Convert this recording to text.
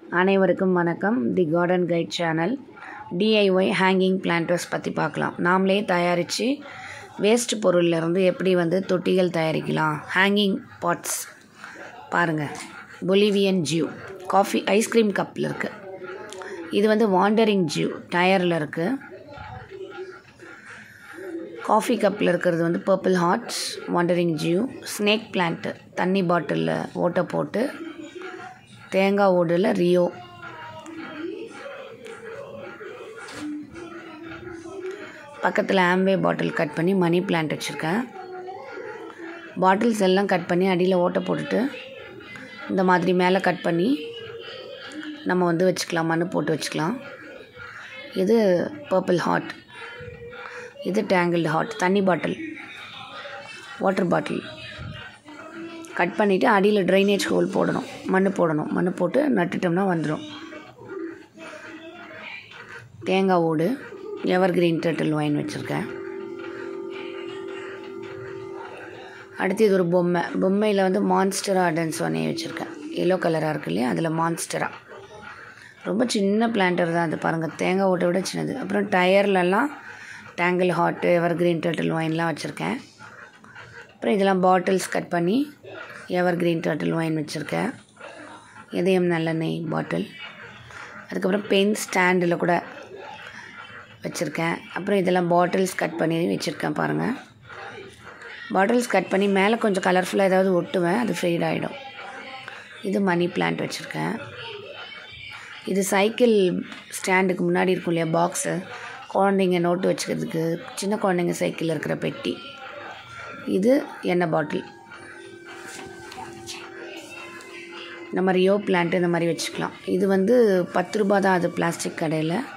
அனைவருக்கும் வணக்கம் the garden guide channel DIY hanging planters பற்றி பார்க்கலாம் நாமளே தயாரித்து வேஸ்ட் பொருள்லேருந்து எப்படி வந்து தொட்டிகள் தயாரிக்கலாம் ஹேங்கிங் பாட்ஸ் பாருங்கள் பொலிவியன் ஜியூ காஃபி ஐஸ்கிரீம் கப்பில் இருக்குது இது வந்து வாண்டரிங் ஜியூ டயரில் இருக்குது காஃபி கப்பில் இருக்கிறது வந்து purple hearts wandering Jew snake plant தண்ணி பாட்டிலில் ஓட்டை போட்டு தேங்காய் ஓடில் ரியோ பக்கத்தில் ஆம்பே பாட்டில் கட் பண்ணி மணி பிளான்ட் வச்சுருக்கேன் பாட்டில்ஸ் எல்லாம் கட் பண்ணி அடியில் ஓட்டை போட்டுட்டு இந்த மாதிரி மேலே கட் பண்ணி நம்ம வந்து வச்சுக்கலாம் மண் போட்டு வச்சுக்கலாம் இது பர்பிள் ஹாட் இது டேங்கிள்டு ஹாட் தண்ணி பாட்டில் வாட்டர் பாட்டில் கட் பண்ணிவிட்டு அடியில் ட்ரைனேஜ் ஹோல் போடணும் மண் போடணும் மண் போட்டு நட்டுட்டோம்னா வந்துடும் தேங்காய் ஓடு எவர் கிரீன் டர்ட்டில் ஒயின் வச்சுருக்கேன் அடுத்து இது ஒரு பொம்மை பொம்மையில் வந்து மான்ஸ்டரா டன்ஸ் ஒன்னே வச்சுருக்கேன் எல்லோ கலராக இருக்கு இல்லையா அதில் மான்ஸ்டரா ரொம்ப சின்ன பிளான்டர் தான் அது பாருங்கள் தேங்காய் ஓட்டை விட சின்னது அப்புறம் டயர்லலாம் tangle heart evergreen turtle ஒயின்லாம் வச்சுருக்கேன் அப்புறம் இதெல்லாம் பாட்டில்ஸ் கட் பண்ணி எவர் கிரீன் டர்ட்டில் ஒயின் வச்சுருக்கேன் இதயம் நல்லெண்ணெய் பாட்டில் அதுக்கப்புறம் பென் ஸ்டாண்டில் கூட வச்சுருக்கேன் அப்புறம் இதெல்லாம் பாட்டில்ஸ் கட் பண்ணி வச்சுருக்கேன் பாருங்கள் பாட்டில்ஸ் கட் பண்ணி மேலே கொஞ்சம் கலர்ஃபுல்லாக ஏதாவது ஒட்டுவேன் அது ஃபெய்ட் ஆகிடும் இது மணி பிளான்ட் வச்சுருக்கேன் இது சைக்கிள் ஸ்டாண்டுக்கு முன்னாடி இருக்கும் இல்லையா பாக்ஸு குழந்தைங்க நோட்டு வச்சுக்கிறதுக்கு சின்ன குழந்தைங்க சைக்கிளில் இருக்கிற பெட்டி இது எண்ணெய் பாட்டில் இந்த மாதிரி யோ பிளான்ட் இந்த மாதிரி வச்சுக்கலாம் இது வந்து பத்து ரூபா தான் அது பிளாஸ்டிக் கடையில்